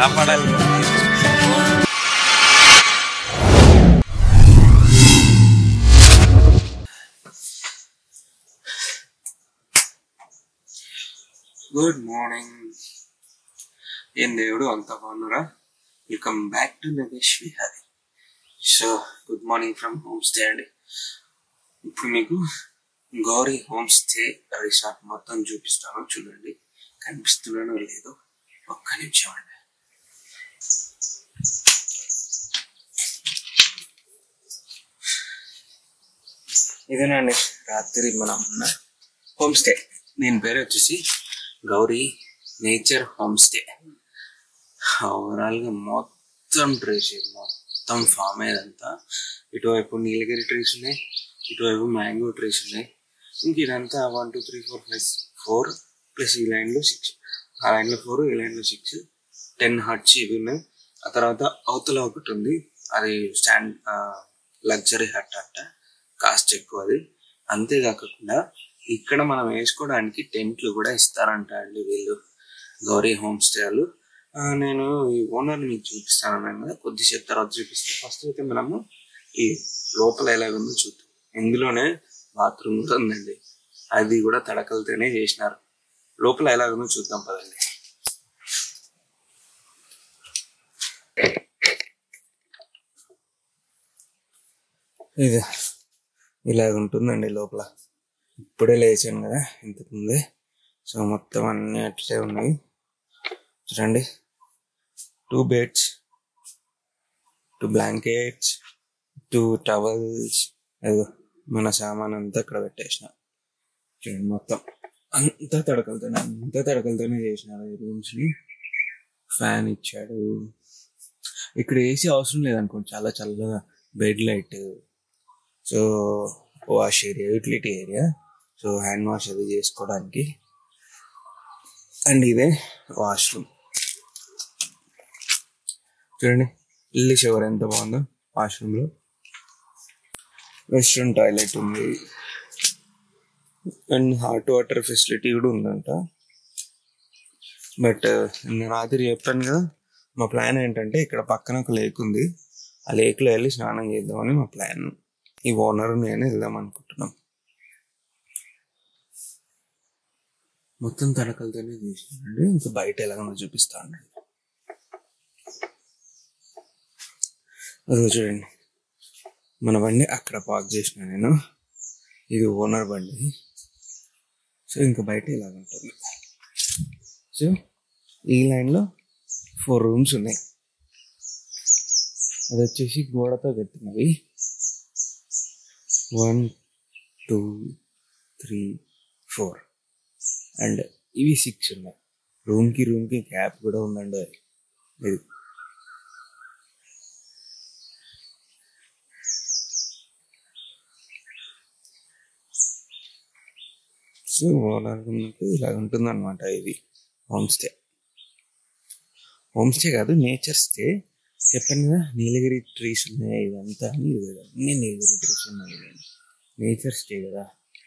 కాపాడాలి good morning ఏం దేవుడు అంతా బాగున్నారా welcome back to Nagesh Vihari so good morning from homestay అండి ఇప్పుడు మీకు గౌరీ హోమ్ స్టే రిసార్ట్ మొత్తం చూపిస్తాను చూడండి కనిపిస్తున్నానో లేదో ఒక్క నిమిషం అండి ఇదేనండి రాత్రి మనం ఉన్న హోమ్ స్టే దీని పేరు వచ్చేసి Gauri nature homestay overall గా మొత్తం ట్రీస్ మొత్తం ఫామ్ అయ్యేదంతా ఇటువైపు నీలగిరి ట్రీస్ ఉన్నాయి ఇటువైపు మ్యాంగో ట్రీస్ ఉన్నాయి ఇంక ఇదంతా one two three four five four plus ఈ లైన్ లో సిక్స్ ఆ లైన్ లో ఫోర్ ఈ లైన్ లో సిక్స్ టెన్ హట్స్ ఇవి ఉన్నాయి ఆ తర్వాత అవతల ఒకటి ఉంది అది స్టాండ్ లగ్జరీ హట్ అట్ట కాస్ట్ ఎక్కువ అది అంతేకాకుండా ఇక్కడ మనం వేసుకోవడానికి టెంట్లు కూడా ఇస్తారంట అండి వీళ్ళు గౌరీ హోమ్ స్టే వాళ్ళు ఆ, నేను ఈ ఓనర్ మీకు చూపిస్తాను అన్నాను కదా కొద్దిసేపు తర్వాత చూపిస్తే ఫస్ట్ అయితే మనము ఈ లోపల ఎలాగుందో చూద్దాం ఇందులోనే బాత్రూమ్ కూడా ఉందండి అది కూడా తడకలతోనే చేసినారు లోపల ఎలాగుందో చూద్దాం పదండి ఇది ఇలాగ ఉంటుందండి లోపల ఇప్పుడే లేచాను కదా ఇంతకుముందే సో మొత్తం అన్ని అట్లే ఉన్నాయి చూడండి two beds two blankets two towels అదిగో మన సామాన్ అంతా అక్కడ పెట్టేసిన చూడండి మొత్తం అంతా తడకలతోనే అంతా తడకలతోనే చేసినారు ఈ రూమ్స్ ని ఫ్యాన్ ఇచ్చాడు ఇక్కడ ఏసీ అవసరం లేదనుకోండి చాలా చల్లగా bed light so wash area utility area so hand wash అది చేసుకోవడానికి అండ్ ఇదే వాష్రూమ్ చూడండి ఇల్లు షవర్ ఎంత బాగుందో వాష్రూమ్లో వెస్ట్రన్ టాయిలెట్ ఉంది అండ్ హాట్ వాటర్ ఫెసిలిటీ కూడా ఉందంట బట్ నేను రాత్రి చెప్పాను కదా మా ప్లాన్ ఏంటంటే ఇక్కడ పక్కన ఒక లేక్ ఉంది ఆ లేక్లో వెళ్ళి స్నానం చేద్దామని మా ప్లాన్ ఈ ఓనర్ నేను వెళ్దాం అనుకుంటున్నాం మొత్తం తడకలతోనే చేసినానండి ఇంకా బయట ఎలాగో చూపిస్తాను అదిగో చూడండి మన బండి అక్కడ పార్క్ చేసిన నేను ఇది ఓనర్ బండి సో ఇంకా బయట ఇలాగ ఉంటుంది సో ఈ లైన్లో ఫోర్ రూమ్స్ ఉన్నాయి అది వచ్చేసి గోడతో కట్టినవి one two three four and ఇవి సిక్స్ ఉన్నాయి రూమ్కి రూమ్కి గ్యాప్ కూడా ఉందండి ఇది సో ఓవరాల్ మనకు ఇలా ఉంటుంది అనమాట ఇది హోమ్ స్టే హోమ్ స్టే కాదు నేచర్ స్టే చెప్పాను కదా నీలగిరి ట్రీస్ ఉన్నాయి ఇదంతా అని ఇది కదా. అన్ని నీలగిరి ట్రీస్ ఉన్నాయి నేచర్ స్టే కదా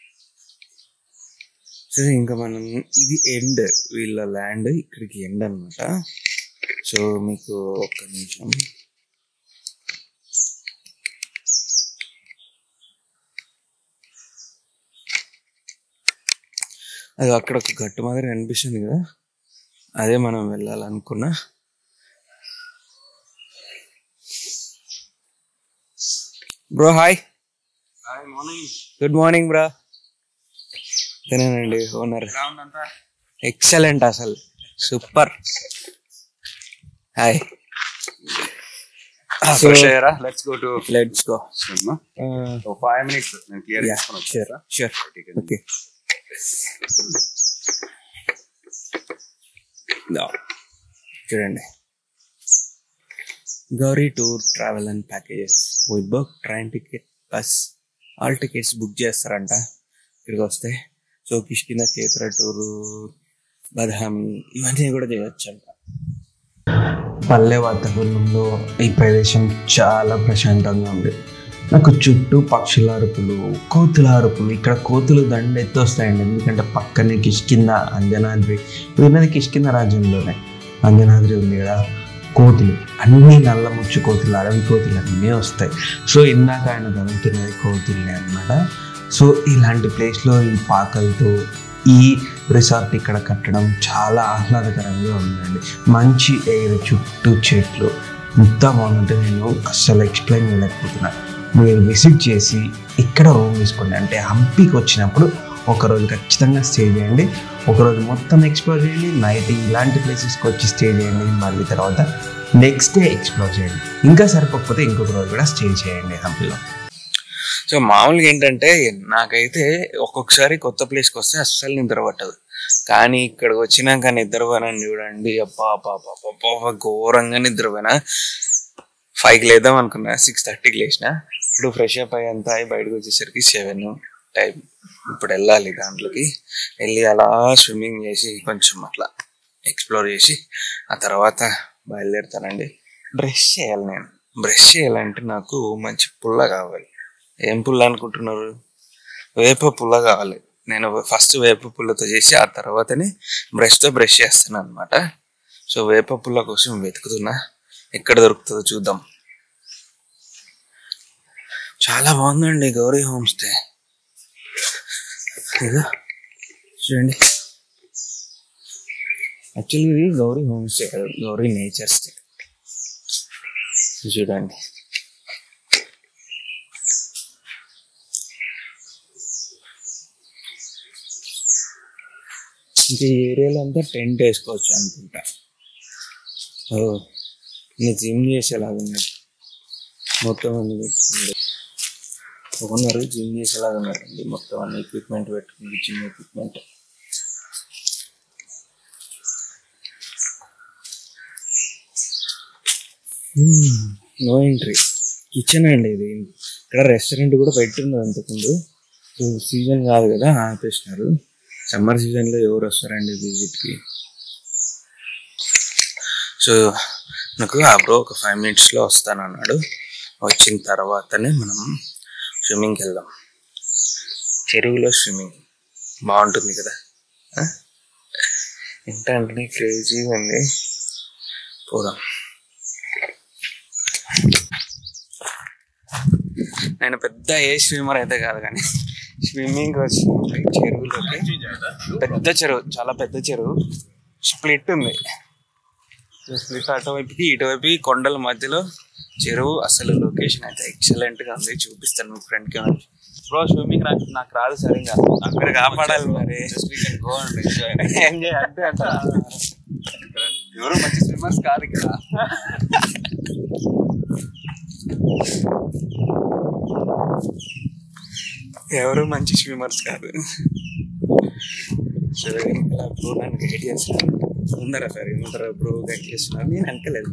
సో ఇంకా మనం ఇది ఎండ్ వీళ్ళ ల్యాండ్ ఇక్కడికి ఎండ్ అన్నమాట సో మీకు ఒక్క నిమిషం అది అక్కడ ఒక గట్టు మాదిరి కనిపిస్తుంది కదా అదే మనం వెళ్ళాలనుకున్నా bro hi morning good morning bro తినేనండి ఓనర్ ఎలా ఉందంతా ఎక్సలెంట్ అసలు సూపర్ హాయ్ ఫ్రెష్ అయ్యారా let's go to let's go five minutes నేను క్లియర్ చేసుకుని షూర్ షూర్ ఓకే చూడండి Gauri tour travel and packages with book train ticket bus all tickets book చేస్తారంట ఇక్కడికి వస్తే సో కిష్కింద క్షేత్ర టూరు బదామి ఇవన్నీ కూడా చేయొచ్చు అంట పల్లె వాతావరణంలో ఈ ప్రదేశం చాలా ప్రశాంతంగా ఉంది నాకు చుట్టూ పక్షుల అరుపులు కోతుల అరుపులు ఇక్కడ కోతులు దండెత్తి వస్తాయండి ఎందుకంటే పక్కనే కిష్కింద అంజనాద్రి ఇది ఉన్నది కిష్కింద రాజ్యంలోనే అంజనాద్రి ఉంది కదా కోతులు అన్ని నల్ల ముచ్చు కోతులు అడవి కోతులు అన్నీ వస్తాయి సో ఇందాక ఆయన తగులుతున్నది కోతుల్ని అనమాట సో ఇలాంటి ప్లేస్లో ఈ పాకలతో ఈ రిసార్ట్ ఇక్కడ కట్టడం చాలా ఆహ్లాదకరంగా ఉందండి మంచి ఎయిర్ చుట్టూ చెట్లు ఇంత బాగుంటే నేను అస్సలు ఎక్స్ప్లెయిన్ చేయలేకపోతున్నా మీరు విజిట్ చేసి ఇక్కడ రూమ్ తీసుకోండి అంటే హంపీకి వచ్చినప్పుడు ఒకరోజు ఖచ్చితంగా స్టే చేయండి ఒకరోజు మొత్తం ఎక్స్ప్లోర్ చేయండి నైట్ ఇలాంటి ప్లేసెస్కి వచ్చి స్టే చేయండి మళ్ళీ తర్వాత నెక్స్ట్ డే ఎక్స్ప్లోర్ చేయండి ఇంకా సరిపోకపోతే ఇంకొక రోజు కూడా స్టే చేయండి హంపీలో సో మామూలుగా ఏంటంటే నాకైతే ఒక్కొక్కసారి కొత్త ప్లేస్కి వస్తే అస్సలు నిద్ర పట్టదు కానీ ఇక్కడికి వచ్చినాక నిద్రపోయానని చూడండి అబ్బా అబ్బా అబ్బా అబ్బా అబ్బా, ఘోరంగా నిద్రపోయినా ఫైవ్కి లేద్దాం అనుకున్నా సిక్స్ థర్టీకి లేచిన ఇప్పుడు ఫ్రెష్ అప్ అయ్యేంత అయి బయటకు వచ్చేసరికి సెవెన్ టైం ఇప్పుడు వెళ్ళాలి దాంట్లోకి వెళ్ళి అలా స్విమ్మింగ్ చేసి కొంచెం అట్లా ఎక్స్ప్లోర్ చేసి ఆ తర్వాత బయలుదేరుతానండి బ్రష్ చేయాలి నేను బ్రష్ చేయాలంటే నాకు మంచి పుల్ల కావాలి ఏం పుల్ల అనుకుంటున్నారు వేప పుల్ల కావాలి నేను ఫస్ట్ వేప పుల్లతో చేసి ఆ తర్వాతనే బ్రష్తో బ్రష్ చేస్తాను అనమాట సో వేప పుల్ల కోసం వెతుకుతున్నా ఎక్కడ దొరుకుతుందో చూద్దాం చాలా బాగుందండి గౌరీ హోమ్ స్టే ఇదో చూడండి యాక్చువల్లీ ఇది గౌరీ హోమ్ స్టే కాదు గౌరీ నేచర్ స్టే చూడండి ఇంకా ఈ ఏరియాలో అంతా టెంట్ వేసుకోవచ్చు అనుకుంటా ఓ నేను జిమ్ చేసేలాగా ఉన్నది మొత్తం అన్ని పెట్టుకుంది ఓనర్ జిమ్ చేసేలాగా ఉన్నారండి మొత్తం అన్ని ఎక్విప్మెంట్ పెట్టుకుంది gym equipment no entry kitchen అండి ఇది ఇక్కడ రెస్టారెంట్ కూడా పెట్టున్నది అంతకుముందు సో సీజన్ కాదు కదా ఆపేసినారు సమ్మర్ సీజన్లో ఎవరు వస్తారండి విజిట్కి సో నాకు ఆ బ్రో ఒక ఫైవ్ మినిట్స్లో వస్తానన్నాడు వచ్చిన తర్వాతనే మనం స్విమ్మింగ్కి వెళ్దాం చెరువులో స్విమ్మింగ్ బాగుంటుంది కదా ఆ? ఏంటంటే క్రేజీగా ఉంది పోదాం నేను పెద్ద ఏ స్విమ్మర్ అయితే కాదు కానీ స్విమ్మింగ్ వచ్చి చెరువులోకి పెద్ద చెరువు చాలా పెద్ద చెరువు స్ప్లిట్ ఉంది స్ప్లిట్ అటువైపుకి ఇటువైపు కొండల మధ్యలో చెరువు అసలు లొకేషన్ అయితే ఎక్సలెంట్ గా ఉంది చూపిస్తాను మీ ఫ్రెండ్ కి బ్రో స్విమ్మింగ్ నాకు నాకు రాదు సరిగా అక్కడ కాపాడాలి మరి ఎంజాయ్ అంటే అంట ఎవరు మంచి స్విమ్మర్స్ కాదు ఇక్కడ ఎవరు మంచి స్విమ్మర్స్ కాదు సరే ఇలా బ్రో నన్ను గైడ్ చేస్తున్నారు ముందర సరే ముందర బ్రో గైడ్ చేస్తున్నారు నేను వెనకలేదు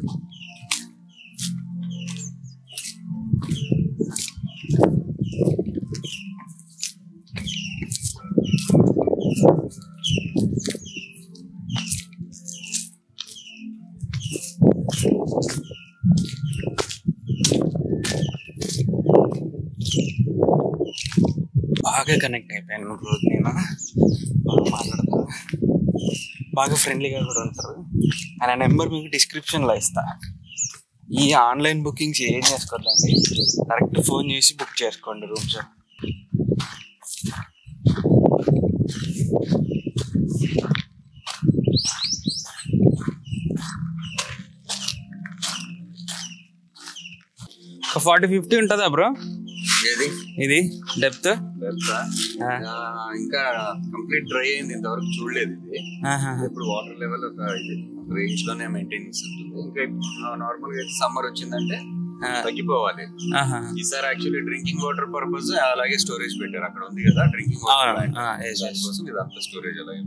బాగా కనెక్ట్ అయిపోయాను రోజు నేను బాగా మాట్లాడతాను బాగా ఫ్రెండ్లీగా కూడా ఉంటారు ఆయన నెంబర్ మీకు డిస్క్రిప్షన్లో ఇస్తా ఈ ఆన్లైన్ బుకింగ్స్ ఏం చేసుకోవద్దండి డైరెక్ట్ ఫోన్ చేసి బుక్ చేసుకోండి రూమ్స్ ఒక ఫార్టీ ఫిఫ్టీ ఉంటుందా బ్రో ఏది ఇది డెప్త్ తెలుసా? ఆ, ఇంకా కంప్లీట్ డ్రై అయింది ఇంతవరకు చూడలేదు ఇది ఇప్పుడు వాటర్ లెవెల్ ఒక ఇది రేంజ్ లోనే మెయింటైన్ ఉంటుంది ఇంకా నార్మల్ గా సమ్మర్ వచ్చిందంటే తగ్గిపోవాలి ఈసారి యాక్చువల్లీ డ్రింకింగ్ వాటర్ పర్పస్ అలాగే స్టోరేజ్ పెట్టారు అక్కడ ఉంది కదా డ్రింకింగ్ వాటర్ దానికోసం ఇదంతా స్టోరేజ్ అలాగే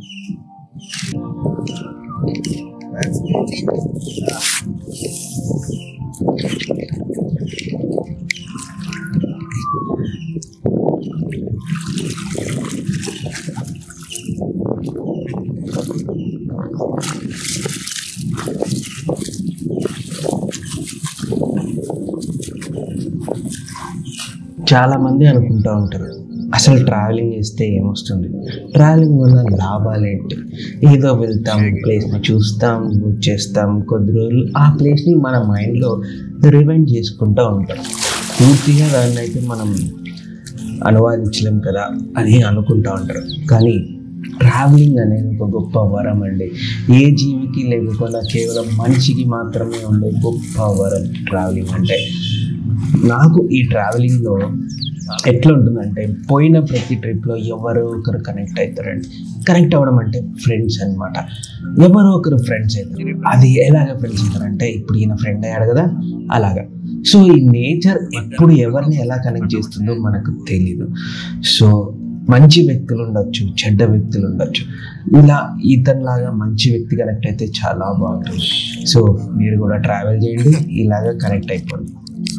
చాలా మంది అనుకుంటా ఉంటారు అసలు ట్రావెలింగ్ చేస్తే ఏమొస్తుంది ట్రావెలింగ్ వల్ల లాభాలేంటి ఏదో వెళ్తాం ప్లేస్ని చూస్తాం చేస్తాం కొద్ది రోజులు ఆ ప్లేస్ని మన మైండ్లో రివైండ్ చేసుకుంటూ ఉంటాం పూర్తిగా దాన్ని అయితే మనం అనువాదించలేం కదా అని అనుకుంటూ ఉంటారు కానీ ట్రావెలింగ్ అనేది ఒక గొప్ప వరం అండి ఏ జీవికి లేకుండా కేవలం మనిషికి మాత్రమే ఉండే గొప్ప వరం ట్రావెలింగ్ అంటే నాకు ఈ ట్రావెలింగ్లో ఎట్లా ఉంటుందంటే పోయిన ప్రతి ట్రిప్లో ఎవరో ఒకరు కనెక్ట్ అవుతారండి కనెక్ట్ అవ్వడం అంటే ఫ్రెండ్స్ అన్నమాట ఎవరో ఒకరు ఫ్రెండ్స్ అవుతారు అది ఎలాగ ఫ్రెండ్స్ అవుతారంటే ఇప్పుడు ఈయన ఫ్రెండ్ అయ్యాడు కదా అలాగా సో ఈ నేచర్ ఎప్పుడు ఎవరిని ఎలా కనెక్ట్ చేస్తుందో మనకు తెలియదు సో మంచి వ్యక్తులు ఉండొచ్చు చెడ్డ వ్యక్తులు ఉండొచ్చు ఇలా ఇతనిలాగా మంచి వ్యక్తి కనెక్ట్ అయితే చాలా బాగుంటుంది సో మీరు కూడా ట్రావెల్ చేయండి ఇలాగా కనెక్ట్ అయిపోండి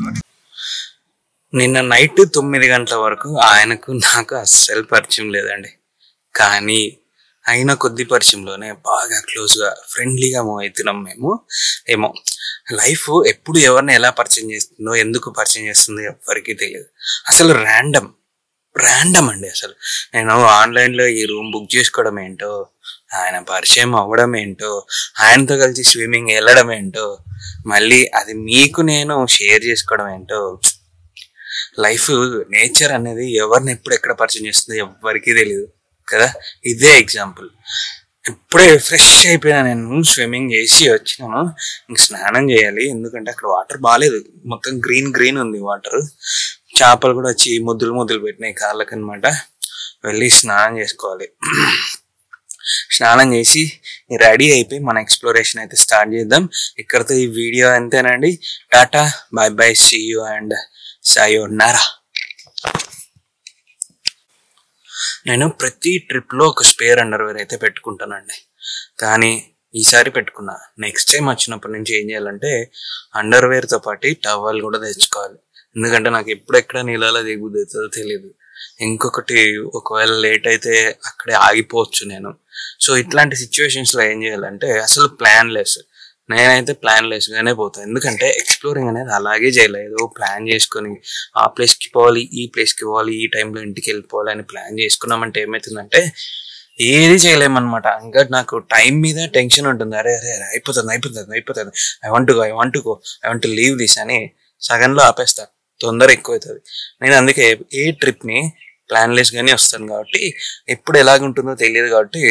నిన్న నైట్ తొమ్మిది గంటల వరకు ఆయనకు నాకు అస్సలు పరిచయం లేదండి కానీ అయిన కొద్ది పరిచయంలోనే బాగా క్లోజ్గా ఫ్రెండ్లీగా మూవ్ అవుతున్నాం మేము ఏమో లైఫ్ ఎప్పుడు ఎవరిని ఎలా పరిచయం చేస్తుందో ఎందుకు పరిచయం చేస్తుందో ఎవరికీ తెలియదు అసలు ర్యాండమ్ ర్యాండమ్ అండి అసలు నేను ఆన్లైన్లో ఈ రూమ్ బుక్ చేసుకోవడం ఏంటో ఆయన పరిచయం అవ్వడం ఏంటో ఆయనతో కలిసి స్విమ్మింగ్ వెళ్ళడం ఏంటో మళ్ళీ అది మీకు నేను షేర్ చేసుకోవడం ఏంటో లైఫ్ నేచర్ అనేది ఎవరిని ఎప్పుడు ఎక్కడ పరిచయం చేస్తుందో ఎవరికీ తెలియదు కదా ఇదే ఎగ్జాంపుల్ ఇప్పుడే ఫ్రెష్ అయిపోయినా నేను స్విమ్మింగ్ చేసి వచ్చినాను ఇంక స్నానం చేయాలి ఎందుకంటే అక్కడ వాటర్ బాగాలేదు మొత్తం గ్రీన్ గ్రీన్ ఉంది వాటర్ చేపలు కూడా వచ్చి ముద్దులు ముద్దులు పెట్టినాయి కాళ్ళకి అనమాట వెళ్ళి స్నానం చేసుకోవాలి స్నానం చేసి రెడీ అయిపోయి మన ఎక్స్ప్లోరేషన్ అయితే స్టార్ట్ చేద్దాం ఇక్కడతో ఈ వీడియో అంతేనండి tata bye bye see you and sayonara నేను ప్రతి ట్రిప్లో ఒక స్పేర్ అండర్వేర్ అయితే పెట్టుకుంటానండి కానీ ఈసారి పెట్టుకున్నా నెక్స్ట్ టైం వచ్చినప్పటి నుంచి ఏం చేయాలంటే అండర్వేర్తో పాటు టవల్ కూడా తెచ్చుకోవాలి ఎందుకంటే నాకు ఎప్పుడు ఎక్కడ నీళ్ళలో దిగుబుద్ధి అవుతుందో తెలియదు ఇంకొకటి ఒకవేళ లేట్ అయితే అక్కడే ఆగిపోవచ్చు నేను సో ఇట్లాంటి సిచ్యువేషన్స్లో ఏం చేయాలంటే అసలు ప్లాన్ లెస్ నేనైతే ప్లాన్ లెస్గానే పోతాను ఎందుకంటే ఎక్స్ప్లోరింగ్ అనేది అలాగే చేయలేదు ప్లాన్ చేసుకొని ఆ ప్లేస్కి పోవాలి ఈ ప్లేస్కి పోవాలి ఈ టైంలో ఇంటికి వెళ్ళిపోవాలి అని ప్లాన్ చేసుకున్నామంటే ఏమవుతుందంటే ఏది చేయలేమన్నమాట ఇంకా నాకు టైం మీద టెన్షన్ ఉంటుంది అరే అరే అరే, అయిపోతుంది అయిపోతుంది అయిపోతుంది I want go I want go I want leave this అని సగంలో ఆపేస్తా తొందర ఎక్కువ అవుతుంది నేను అందుకే ఏ ట్రిప్ని ప్లాన్లెస్ గానే వస్తాను కాబట్టి ఎప్పుడు ఎలాగుంటుందో తెలియదు కాబట్టి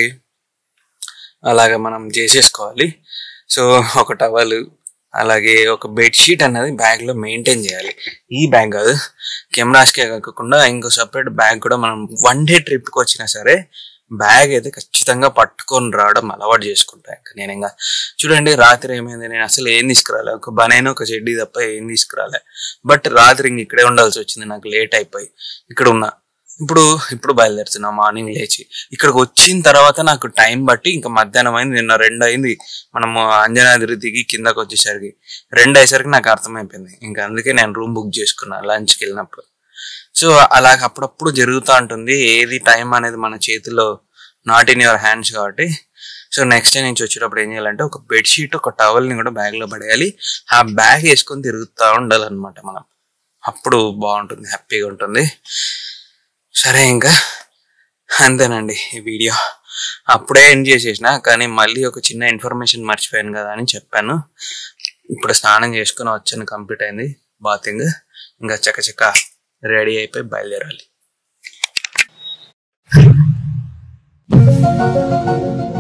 అలాగ మనం చేసేసుకోవాలి సో ఒక టవల్ అలాగే ఒక బెడ్షీట్ అనేది బ్యాగ్ లో మెయింటైన్ చేయాలి ఈ బ్యాగ్ కాదు కెమెరాస్కే కాకుండా ఇంకో సపరేట్ బ్యాగ్ కూడా మనం వన్ డే ట్రిప్కి వచ్చినా సరే బ్యాగ్ అయితే ఖచ్చితంగా పట్టుకొని రావడం అలవాటు చేసుకుంటా ఇంకా నేను ఇంకా చూడండి రాత్రి ఏమైంది నేను అసలు ఏం తీసుకురాలే ఒక బనైనా ఒక చెడ్డీ తప్ప ఏం తీసుకురాలే బట్ రాత్రి ఇంక ఇక్కడే ఉండాల్సి వచ్చింది నాకు లేట్ అయిపోయి ఇక్కడ ఉన్నా ఇప్పుడు ఇప్పుడు బయలుదేరుతున్నా మార్నింగ్ లేచి ఇక్కడికి వచ్చిన తర్వాత నాకు టైం బట్టి ఇంకా మధ్యాహ్నం అయింది నిన్న రెండు అయింది మనము అంజనాద్రి దిగి కిందకి వచ్చేసరికి రెండు అయ్యేసరికి నాకు అర్థమైపోయింది ఇంకా అందుకే నేను రూమ్ బుక్ చేసుకున్నా లంచ్కి వెళ్ళినప్పుడు సో అలాగ అప్పుడప్పుడు జరుగుతూ ఉంటుంది ఏది టైం అనేది మన చేతిలో నాట్ ఇన్ యువర్ హ్యాండ్స్ కాబట్టి సో నెక్స్ట్ టైం నుంచి వచ్చేటప్పుడు ఏం చేయాలంటే ఒక బెడ్షీట్ ఒక టవల్ని కూడా బ్యాగ్లో పడేయాలి ఆ బ్యాగ్ వేసుకొని తిరుగుతూ ఉండాలన్నమాట మనం అప్పుడు బాగుంటుంది హ్యాపీగా ఉంటుంది సరే ఇంకా అంతేనండి ఈ వీడియో అప్పుడే ఎండ్ చేసేసిన కానీ మళ్ళీ ఒక చిన్న ఇన్ఫర్మేషన్ మర్చిపోయాను కదా అని చెప్పాను ఇప్పుడు స్నానం చేసుకుని వచ్చాను కంప్లీట్ అయింది బాతింగ్ ఇంకా చకచక రెడీ అయిపోయి బయలుదేరాలి